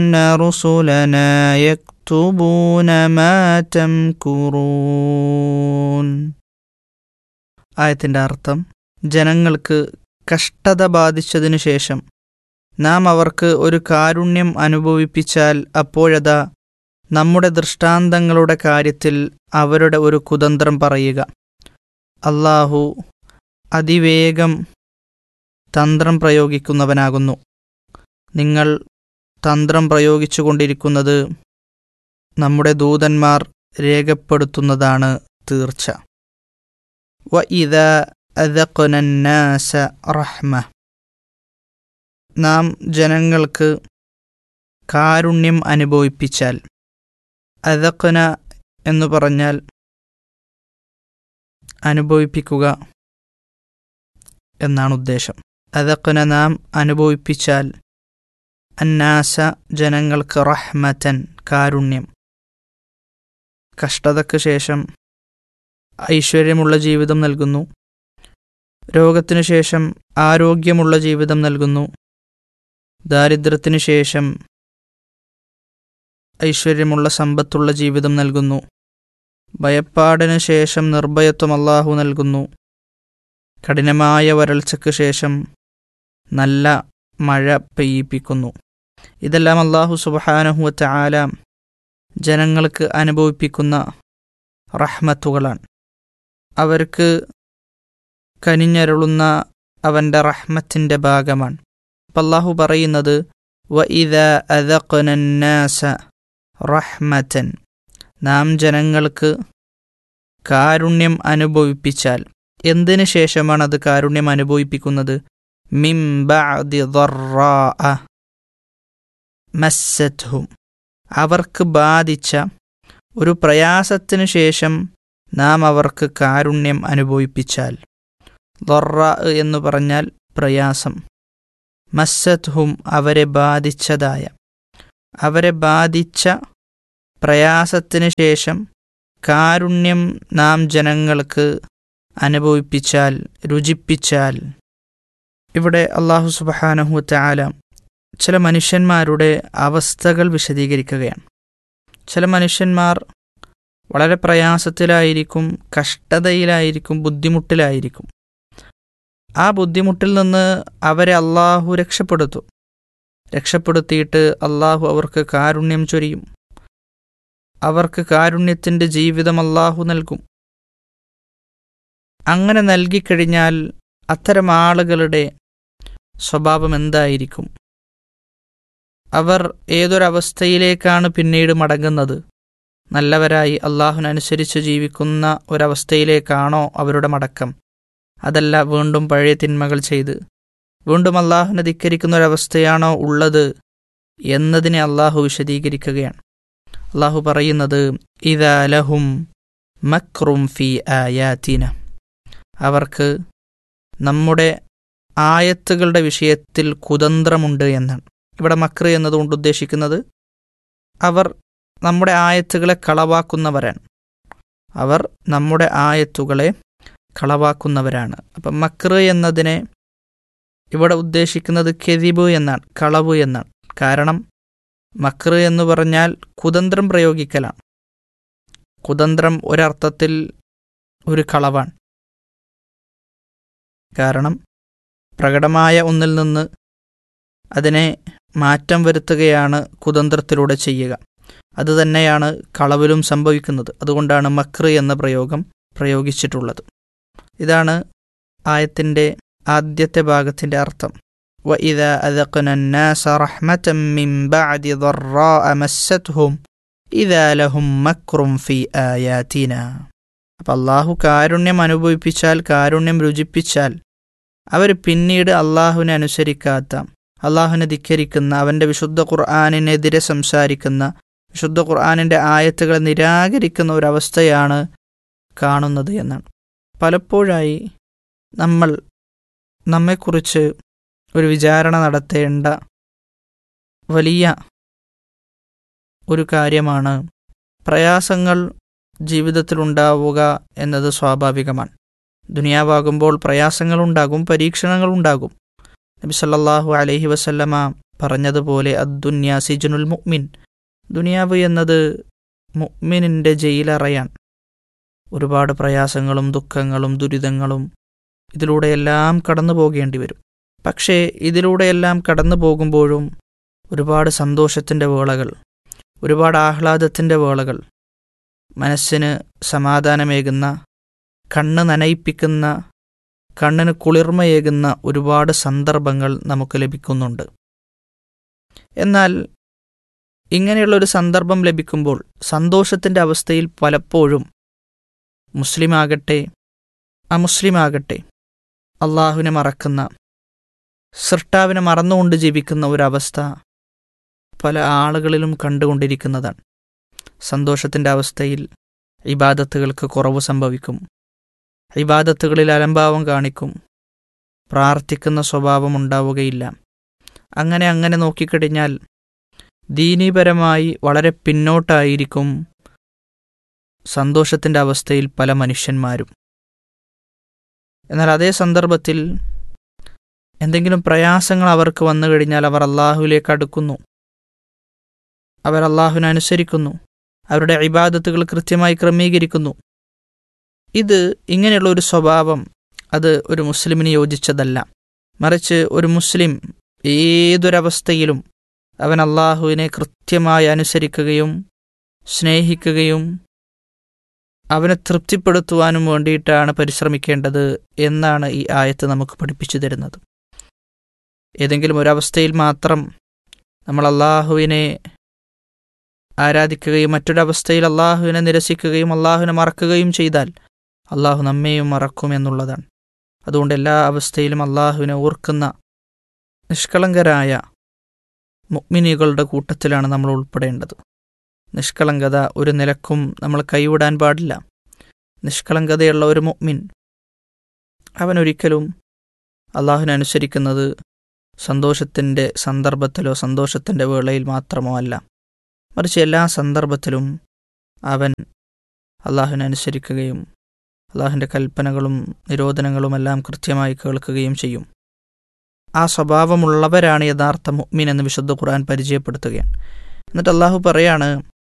رسلنا يكتبون ما تمكرون ആയത്തിൻ്റെ അർത്ഥം ജനങ്ങൾക്ക് കഷ്ടത ബാധിച്ചതിനു ശേഷം നാം അവർക്ക് ഒരു കാരുണ്യം അനുഭവിപ്പിച്ചാൽ അപ്പോഴതാ നമ്മുടെ ദൃഷ്ടാന്തങ്ങളുടെ കാര്യത്തിൽ അവരുടെ ഒരു കുതന്ത്രം പറയുക അള്ളാഹു അതിവേഗം തന്ത്രം പ്രയോഗിക്കുന്നവനാകുന്നു നിങ്ങൾ തന്ത്രം പ്രയോഗിച്ചുകൊണ്ടിരിക്കുന്നത് നമ്മുടെ ദൂതന്മാർ രേഖപ്പെടുത്തുന്നതാണ് തീർച്ച വ ഇത അദഖുനന്നാസ റഹ്മ നാം ജനങ്ങൾക്ക് കാരുണ്യം അനുഭവിപ്പിച്ചാൽ അദഖന എന്നു പറഞ്ഞാൽ അനുഭവിപ്പിക്കുക എന്നാണ് ഉദ്ദേശം അദഖന നാം അനുഭവിപ്പിച്ചാൽ അന്നാസ ജനങ്ങൾക്ക് റഹ്മത്തൻ കാരുണ്യം കഷ്ടതയ്ക്ക് ശേഷം ഐശ്വര്യമുള്ള ജീവിതം നൽകുന്നു രോഗത്തിനു ശേഷം ആരോഗ്യമുള്ള ജീവിതം നൽകുന്നു ദാരിദ്ര്യത്തിനു ശേഷം ഐശ്വര്യമുള്ള സമ്പത്തുള്ള ജീവിതം നൽകുന്നു ഭയപ്പാടിന് ശേഷം നിർഭയത്വം അള്ളാഹു നൽകുന്നു കഠിനമായ വരൾച്ചയ്ക്ക് ശേഷം നല്ല മഴ പെയ്യിപ്പിക്കുന്നു ഇതെല്ലാം അള്ളാഹു സുബഹാനഹുവറ്റ ആല ജനങ്ങൾക്ക് അനുഭവിപ്പിക്കുന്ന റഹ്മത്തുകളാണ് അവർക്ക് കനിഞ്ഞരുളുന്ന അവൻ്റെ റഹ്മത്തിൻ്റെ ഭാഗമാണ് അപ്പം അള്ളാഹു പറയുന്നത് വ ഇത അദഖനന്നാസ റഹ്മത്തൻ നാം ജനങ്ങൾക്ക് കാരുണ്യം അനുഭവിപ്പിച്ചാൽ എന്തിനു ശേഷമാണ് അത് കാരുണ്യം അനുഭവിപ്പിക്കുന്നത് മിം ബഅദി ضراء മസ്സത്ഹും അവർക്ക് ബാധിച്ച ഒരു പ്രയാസത്തിനു ശേഷം നാം അവർക്ക് കാരുണ്യം അനുഭവിപ്പിച്ചാൽ ദൊറ എന്ന് പറഞ്ഞാൽ പ്രയാസം മസ്സത്ഹും അവരെ ബാധിച്ചതായ അവരെ ബാധിച്ച പ്രയാസത്തിന് ശേഷം കാരുണ്യം നാം ജനങ്ങൾക്ക് അനുഭവിപ്പിച്ചാൽ രുചിപ്പിച്ചാൽ ഇവിടെ അള്ളാഹു സുബഹാനഹുത്ത ആല ചില മനുഷ്യന്മാരുടെ അവസ്ഥകൾ വിശദീകരിക്കുകയാണ് ചില മനുഷ്യന്മാർ വളരെ പ്രയാസത്തിലായിരിക്കും കഷ്ടതയിലായിരിക്കും ബുദ്ധിമുട്ടിലായിരിക്കും ആ ബുദ്ധിമുട്ടിൽ നിന്ന് അവരെ അള്ളാഹു രക്ഷപ്പെടുത്തും രക്ഷപ്പെടുത്തിയിട്ട് അള്ളാഹു അവർക്ക് കാരുണ്യം ചൊരിയും അവർക്ക് കാരുണ്യത്തിൻ്റെ ജീവിതം അള്ളാഹു നൽകും അങ്ങനെ നൽകിക്കഴിഞ്ഞാൽ അത്തരം ആളുകളുടെ സ്വഭാവം എന്തായിരിക്കും അവർ ഏതൊരവസ്ഥയിലേക്കാണ് പിന്നീട് മടങ്ങുന്നത് നല്ലവരായി അള്ളാഹുനനുസരിച്ച് ജീവിക്കുന്ന ഒരവസ്ഥയിലേക്കാണോ അവരുടെ മടക്കം അതല്ല വീണ്ടും പഴയ തിന്മകൾ ചെയ്ത് വീണ്ടും അള്ളാഹുനെ ധിക്കരിക്കുന്ന ഒരവസ്ഥയാണോ ഉള്ളത് എന്നതിനെ അള്ളാഹു വിശദീകരിക്കുകയാണ് അള്ളാഹു പറയുന്നത് ഇതാ ലഹും മക്രും ഫി ആയാത്തിന അവർക്ക് നമ്മുടെ ആയത്തുകളുടെ വിഷയത്തിൽ കുതന്ത്രമുണ്ട് എന്നാണ് ഇവിടെ മക്ര എന്നതുകൊണ്ട് ഉദ്ദേശിക്കുന്നത് അവർ നമ്മുടെ ആയത്തുകളെ കളവാക്കുന്നവരാണ് അവർ നമ്മുടെ ആയത്തുകളെ കളവാക്കുന്നവരാണ് അപ്പം മക്ര എന്നതിനെ ഇവിടെ ഉദ്ദേശിക്കുന്നത് കെതിബ് എന്നാണ് കളവ് എന്നാണ് കാരണം മക്ര എന്ന് പറഞ്ഞാൽ കുതന്ത്രം പ്രയോഗിക്കലാണ് കുതന്ത്രം ഒരർത്ഥത്തിൽ ഒരു കളവാണ് കാരണം പ്രകടമായ ഒന്നിൽ നിന്ന് അതിനെ മാറ്റം വരുത്തുകയാണ് കുതന്ത്രത്തിലൂടെ ചെയ്യുക അതുതന്നെയാണ് കളവിലും സംഭവിക്കുന്നത് അതുകൊണ്ടാണ് മക്ര എന്ന പ്രയോഗം പ്രയോഗിച്ചിട്ടുള്ളത് ഇതാണ് ആയത്തിൻ്റെ ആദ്യത്തെ ഭാഗത്തിൻ്റെ അർത്ഥം وإذا أذقنا الناس رحمة من بعد ضراء مستهم إذا لهم مكر في آياتنا അപ്പം അള്ളാഹു കാരുണ്യം അനുഭവിപ്പിച്ചാൽ കാരുണ്യം രുചിപ്പിച്ചാൽ അവർ പിന്നീട് അള്ളാഹുവിനെ അനുസരിക്കാത്ത അള്ളാഹുവിനെ ധിക്കരിക്കുന്ന അവൻ്റെ വിശുദ്ധ ഖുർആാനിനെതിരെ സംസാരിക്കുന്ന വിശുദ്ധ ഖുർആാനിൻ്റെ ആയത്തുകളെ നിരാകരിക്കുന്ന ഒരവസ്ഥയാണ് കാണുന്നത് എന്നാണ് പലപ്പോഴായി നമ്മൾ നമ്മെക്കുറിച്ച് ഒരു വിചാരണ നടത്തേണ്ട വലിയ ഒരു കാര്യമാണ് പ്രയാസങ്ങൾ ജീവിതത്തിലുണ്ടാവുക എന്നത് സ്വാഭാവികമാണ് ദുനിയാവാകുമ്പോൾ പ്രയാസങ്ങളുണ്ടാകും പരീക്ഷണങ്ങളുണ്ടാകും നബി സല്ലല്ലാഹു അലൈഹി വസല്ലമ പറഞ്ഞതുപോലെ അദ്ദുന്യ സിജുനുൽ മുഅ്മിൻ ദുനിയാവ് എന്നത് മുഅ്മിനിൻ്റെ ജയിലറയാണ് ഒരുപാട് പ്രയാസങ്ങളും ദുഃഖങ്ങളും ദുരിതങ്ങളും ഇതിലൂടെയെല്ലാം കടന്നു പോകേണ്ടി വരും പക്ഷേ ഇതിലൂടെയെല്ലാം കടന്നു പോകുമ്പോഴും ഒരുപാട് സന്തോഷത്തിൻ്റെ വേളകൾ ഒരുപാട് ആഹ്ലാദത്തിൻ്റെ വേളകൾ മനസ്സിന് സമാധാനമേകുന്ന കണ്ണ് നനയിപ്പിക്കുന്ന കണ്ണിന് കുളിർമയേകുന്ന ഒരുപാട് സന്ദർഭങ്ങൾ നമുക്ക് ലഭിക്കുന്നുണ്ട് എന്നാൽ ഇങ്ങനെയുള്ളൊരു സന്ദർഭം ലഭിക്കുമ്പോൾ സന്തോഷത്തിൻ്റെ അവസ്ഥയിൽ പലപ്പോഴും മുസ്ലിമാകട്ടെ അമുസ്ലിമാകട്ടെ അള്ളാഹുവിനെ മറക്കുന്ന സൃഷ്ടാവിനെ മറന്നുകൊണ്ട് ജീവിക്കുന്ന ഒരവസ്ഥ പല ആളുകളിലും കണ്ടുകൊണ്ടിരിക്കുന്നതാണ് സന്തോഷത്തിൻ്റെ അവസ്ഥയിൽ ഇബാദത്തുകൾക്ക് കുറവ് സംഭവിക്കും ഇബാദത്തുകളിൽ അലംഭാവം കാണിക്കും പ്രാർത്ഥിക്കുന്ന സ്വഭാവം ഉണ്ടാവുകയില്ല അങ്ങനെ അങ്ങനെ നോക്കിക്കഴിഞ്ഞാൽ ദീനീപരമായി വളരെ പിന്നോട്ടായിരിക്കും സന്തോഷത്തിൻ്റെ അവസ്ഥയിൽ പല മനുഷ്യന്മാരും എന്നാൽ അതേ സന്ദർഭത്തിൽ എന്തെങ്കിലും പ്രയാസങ്ങൾ അവർക്ക് വന്നു കഴിഞ്ഞാൽ അവർ അള്ളാഹുവിലേക്ക് അടുക്കുന്നു അവർ അള്ളാഹുവിനെ അനുസരിക്കുന്നു അവരുടെ ഇബാദത്തുകൾ കൃത്യമായി ക്രമീകരിക്കുന്നു ഇത് ഇങ്ങനെയുള്ള ഒരു സ്വഭാവം അത് ഒരു മുസ്ലിമിന് യോജിച്ചതല്ല മറിച്ച് ഒരു മുസ്ലിം ഏതൊരവസ്ഥയിലും അവൻ അള്ളാഹുവിനെ കൃത്യമായി അനുസരിക്കുകയും സ്നേഹിക്കുകയും അവനെ തൃപ്തിപ്പെടുത്തുവാനും വേണ്ടിയിട്ടാണ് പരിശ്രമിക്കേണ്ടത് എന്നാണ് ഈ ആയത്ത് നമുക്ക് പഠിപ്പിച്ചു തരുന്നത് ഏതെങ്കിലും ഒരവസ്ഥയിൽ മാത്രം നമ്മൾ അള്ളാഹുവിനെ ആരാധിക്കുകയും മറ്റൊരവസ്ഥയിൽ അള്ളാഹുവിനെ നിരസിക്കുകയും അള്ളാഹുവിനെ മറക്കുകയും ചെയ്താൽ അള്ളാഹു നമ്മെയും മറക്കും എന്നുള്ളതാണ് അതുകൊണ്ട് എല്ലാ അവസ്ഥയിലും അള്ളാഹുവിനെ ഓർക്കുന്ന നിഷ്കളങ്കരായ മുഗ്മിനികളുടെ കൂട്ടത്തിലാണ് നമ്മൾ ഉൾപ്പെടേണ്ടത് നിഷ്കളങ്കത ഒരു നിലക്കും നമ്മൾ കൈവിടാൻ പാടില്ല നിഷ്കളങ്കതയുള്ള ഒരു മുഗ്മിൻ അവൻ ഒരിക്കലും അള്ളാഹുവിനെ അനുസരിക്കുന്നത് സന്തോഷത്തിൻ്റെ സന്ദർഭത്തിലോ സന്തോഷത്തിൻ്റെ വേളയിൽ മാത്രമോ അല്ല മറിച്ച് എല്ലാ സന്ദർഭത്തിലും അവൻ അള്ളാഹുവിനെ അനുസരിക്കുകയും അള്ളാഹുവിൻ്റെ കൽപ്പനകളും നിരോധനങ്ങളുമെല്ലാം കൃത്യമായി കേൾക്കുകയും ചെയ്യും ആ സ്വഭാവമുള്ളവരാണ് യഥാർത്ഥ മുഅ്മിൻ എന്ന് വിശുദ്ധ ഖുർആൻ പരിചയപ്പെടുത്തുകയാണ് എന്നിട്ട് അള്ളാഹു പറയാണ്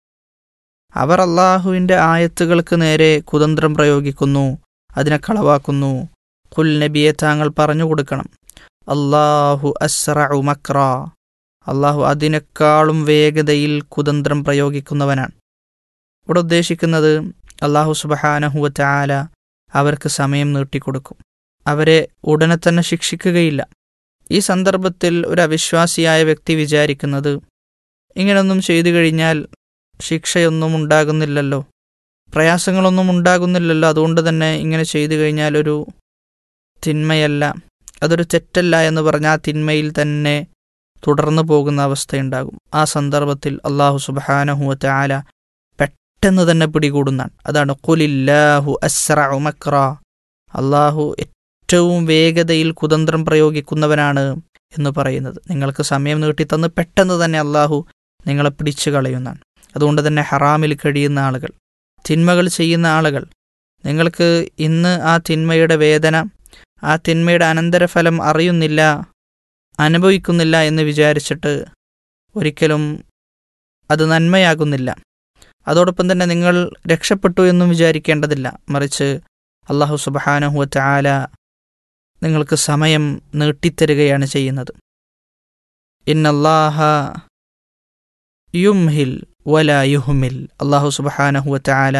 അവർ അള്ളാഹുവിൻ്റെ ആയത്തുകൾക്ക് നേരെ കുതന്ത്രം പ്രയോഗിക്കുന്നു അതിനെ കളവാക്കുന്നു കുൽ നബിയെ താങ്കൾ പറഞ്ഞു കൊടുക്കണം അള്ളാഹു അസ്റഉ മക്ര അള്ളാഹു അതിനേക്കാളും വേഗതയിൽ കുതന്ത്രം പ്രയോഗിക്കുന്നവനാണ് ഇവിടെ ഉദ്ദേശിക്കുന്നത് അള്ളാഹു സുബഹാനഹുവ ചാല അവർക്ക് സമയം നീട്ടിക്കൊടുക്കും അവരെ ഉടനെ തന്നെ ശിക്ഷിക്കുകയില്ല ഈ സന്ദർഭത്തിൽ ഒരു അവിശ്വാസിയായ വ്യക്തി വിചാരിക്കുന്നത് ഇങ്ങനൊന്നും ചെയ്തു കഴിഞ്ഞാൽ ശിക്ഷയൊന്നും ഉണ്ടാകുന്നില്ലല്ലോ പ്രയാസങ്ങളൊന്നും ഉണ്ടാകുന്നില്ലല്ലോ അതുകൊണ്ട് തന്നെ ഇങ്ങനെ ചെയ്തു കഴിഞ്ഞാൽ ഒരു തിന്മയല്ല അതൊരു തെറ്റല്ല എന്ന് പറഞ്ഞ ആ തിന്മയിൽ തന്നെ തുടർന്നു പോകുന്ന അവസ്ഥയുണ്ടാകും ആ സന്ദർഭത്തിൽ അള്ളാഹു സുബാനഹുവത്തെ ആല പെട്ടെന്ന് തന്നെ പിടികൂടുന്നതാണ് അതാണ് കുലില്ലാഹു അസ്റഉ മക്ര അള്ളാഹു ഏറ്റവും വേഗതയിൽ കുതന്ത്രം പ്രയോഗിക്കുന്നവനാണ് എന്ന് പറയുന്നത് നിങ്ങൾക്ക് സമയം നീട്ടിത്തന്ന് പെട്ടെന്ന് തന്നെ അള്ളാഹു നിങ്ങളെ പിടിച്ചു കളയുന്നതാണ് അതുകൊണ്ട് തന്നെ ഹറാമിൽ കഴിയുന്ന ആളുകൾ തിന്മകൾ ചെയ്യുന്ന ആളുകൾ നിങ്ങൾക്ക് ഇന്ന് ആ തിന്മയുടെ വേദന ആ തിന്മയുടെ അനന്തരഫലം അറിയുന്നില്ല അനുഭവിക്കുന്നില്ല എന്ന് വിചാരിച്ചിട്ട് ഒരിക്കലും അത് നന്മയാകുന്നില്ല അതോടൊപ്പം തന്നെ നിങ്ങൾ രക്ഷപ്പെട്ടു എന്നും വിചാരിക്കേണ്ടതില്ല മറിച്ച് അള്ളാഹു സുബഹാനഹുവറ്റ ആല നിങ്ങൾക്ക് സമയം നീട്ടിത്തരികയാണ് ചെയ്യുന്നത് ഇന്നല്ലാഹ യുംഹിൽ വല യുഹ്മിൽ അള്ളാഹു സുബഹാനഹുവറ്റ ആല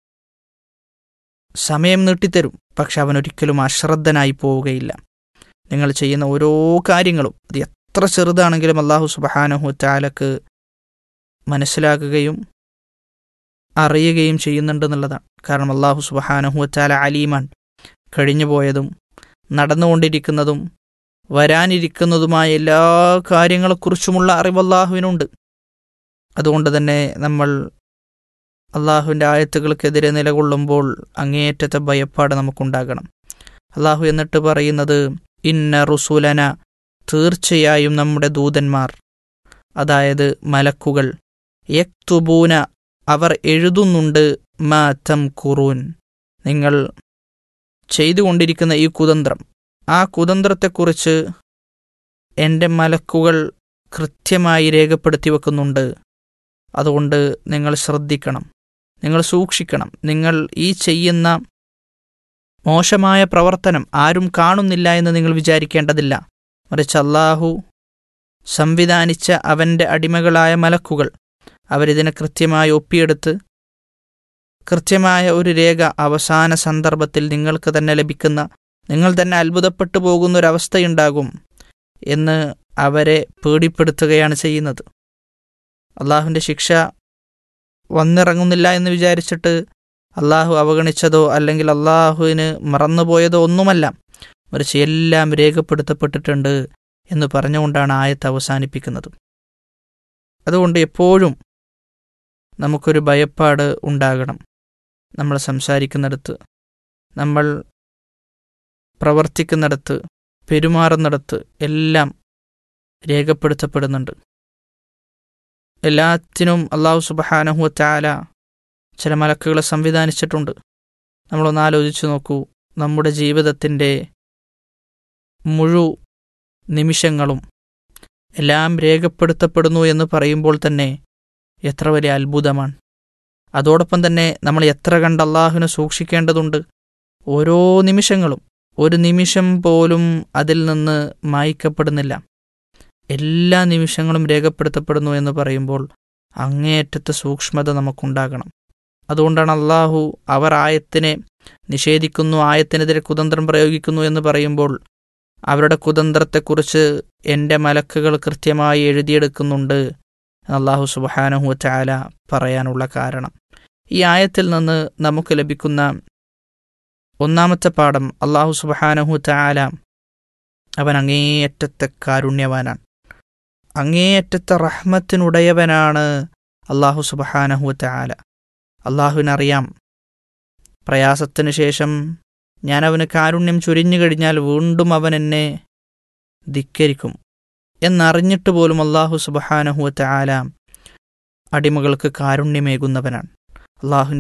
സമയം നീട്ടിത്തരും പക്ഷെ അവൻ ഒരിക്കലും അശ്രദ്ധനായി പോവുകയില്ല നിങ്ങൾ ചെയ്യുന്ന ഓരോ കാര്യങ്ങളും അത് എത്ര ചെറുതാണെങ്കിലും അള്ളാഹു സുബഹാനഹുവറ്റ ആലക്ക് മനസ്സിലാക്കുകയും അറിയുകയും ചെയ്യുന്നുണ്ടെന്നുള്ളതാണ് കാരണം അള്ളാഹു സുബഹാനഹുവറ്റാല അലീമാൻ കഴിഞ്ഞുപോയതും നടന്നുകൊണ്ടിരിക്കുന്നതും വരാനിരിക്കുന്നതുമായ എല്ലാ കാര്യങ്ങളെക്കുറിച്ചുമുള്ള അറിവ് അള്ളാഹുവിനുണ്ട് അതുകൊണ്ട് തന്നെ നമ്മൾ അള്ളാഹുവിൻ്റെ ആയത്തുകൾക്കെതിരെ നിലകൊള്ളുമ്പോൾ അങ്ങേയറ്റത്തെ ഭയപ്പാട് നമുക്കുണ്ടാകണം അള്ളാഹു എന്നിട്ട് പറയുന്നത് ഇന്ന റുസുലന തീർച്ചയായും നമ്മുടെ ദൂതന്മാർ അതായത് മലക്കുകൾ യക്തുബൂന അവർ എഴുതുന്നുണ്ട് മാ തം കുറൂൻ നിങ്ങൾ ചെയ്തുകൊണ്ടിരിക്കുന്ന ഈ കുതന്ത്രം ആ കുതന്ത്രത്തെക്കുറിച്ച് എൻ്റെ മലക്കുകൾ കൃത്യമായി രേഖപ്പെടുത്തി വെക്കുന്നുണ്ട് അതുകൊണ്ട് നിങ്ങൾ ശ്രദ്ധിക്കണം നിങ്ങൾ സൂക്ഷിക്കണം നിങ്ങൾ ഈ ചെയ്യുന്ന മോശമായ പ്രവർത്തനം ആരും കാണുന്നില്ല എന്ന് നിങ്ങൾ വിചാരിക്കേണ്ടതില്ല മറിച്ച് അള്ളാഹു സംവിധാനിച്ച അവൻ്റെ അടിമകളായ മലക്കുകൾ അവരിതിനെ കൃത്യമായി ഒപ്പിയെടുത്ത് കൃത്യമായ ഒരു രേഖ അവസാന സന്ദർഭത്തിൽ നിങ്ങൾക്ക് തന്നെ ലഭിക്കുന്ന നിങ്ങൾ തന്നെ അത്ഭുതപ്പെട്ടു പോകുന്ന ഒരവസ്ഥയുണ്ടാകും എന്ന് അവരെ പേടിപ്പെടുത്തുകയാണ് ചെയ്യുന്നത് അള്ളാഹുവിൻ്റെ ശിക്ഷ വന്നിറങ്ങുന്നില്ല എന്ന് വിചാരിച്ചിട്ട് അള്ളാഹു അവഗണിച്ചതോ അല്ലെങ്കിൽ അള്ളാഹുവിന് മറന്നുപോയതോ ഒന്നുമല്ല മറിച്ച് എല്ലാം രേഖപ്പെടുത്തപ്പെട്ടിട്ടുണ്ട് എന്ന് പറഞ്ഞുകൊണ്ടാണ് ആയത്ത് അവസാനിപ്പിക്കുന്നത് അതുകൊണ്ട് എപ്പോഴും നമുക്കൊരു ഭയപ്പാട് ഉണ്ടാകണം നമ്മൾ സംസാരിക്കുന്നിടത്ത് നമ്മൾ പ്രവർത്തിക്കുന്നിടത്ത് പെരുമാറുന്നിടത്ത് എല്ലാം രേഖപ്പെടുത്തപ്പെടുന്നുണ്ട് എല്ലാത്തിനും അള്ളാഹു സുബഹാനഹു ചാല ചില മലക്കുകളെ സംവിധാനിച്ചിട്ടുണ്ട് നമ്മളൊന്ന് ആലോചിച്ച് നോക്കൂ നമ്മുടെ ജീവിതത്തിൻ്റെ മുഴു നിമിഷങ്ങളും എല്ലാം രേഖപ്പെടുത്തപ്പെടുന്നു എന്ന് പറയുമ്പോൾ തന്നെ എത്ര വലിയ അത്ഭുതമാണ് അതോടൊപ്പം തന്നെ നമ്മൾ എത്ര കണ്ട് അള്ളാഹുവിനെ സൂക്ഷിക്കേണ്ടതുണ്ട് ഓരോ നിമിഷങ്ങളും ഒരു നിമിഷം പോലും അതിൽ നിന്ന് മായ്ക്കപ്പെടുന്നില്ല എല്ലാ നിമിഷങ്ങളും രേഖപ്പെടുത്തപ്പെടുന്നു എന്ന് പറയുമ്പോൾ അങ്ങേയറ്റത്തെ സൂക്ഷ്മത നമുക്കുണ്ടാകണം അതുകൊണ്ടാണ് അള്ളാഹു അവർ ആയത്തിനെ നിഷേധിക്കുന്നു ആയത്തിനെതിരെ കുതന്ത്രം പ്രയോഗിക്കുന്നു എന്ന് പറയുമ്പോൾ അവരുടെ കുതന്ത്രത്തെക്കുറിച്ച് എൻ്റെ മലക്കുകൾ കൃത്യമായി എഴുതിയെടുക്കുന്നുണ്ട് അള്ളാഹു സുബഹാനഹു ചാല പറയാനുള്ള കാരണം ഈ ആയത്തിൽ നിന്ന് നമുക്ക് ലഭിക്കുന്ന ഒന്നാമത്തെ പാഠം അള്ളാഹു സുബഹാനഹു ചാല അവൻ അങ്ങേയറ്റത്തെ കാരുണ്യവാനാണ് അങ്ങേയറ്റത്തെ റഹ്മത്തിനുടയവനാണ് അള്ളാഹു സുബഹാനഹു ചാല അള്ളാഹുവിനറിയാം പ്രയാസത്തിന് ശേഷം ഞാൻ അവന് കാരുണ്യം ചൊരിഞ്ഞു കഴിഞ്ഞാൽ വീണ്ടും അവൻ എന്നെ ധിക്കരിക്കും എന്നറിഞ്ഞിട്ട് പോലും അള്ളാഹു സുബഹാനഹുവ ചാല അടിമകൾക്ക് കാരുണ്യമേകുന്നവനാണ് അള്ളാഹു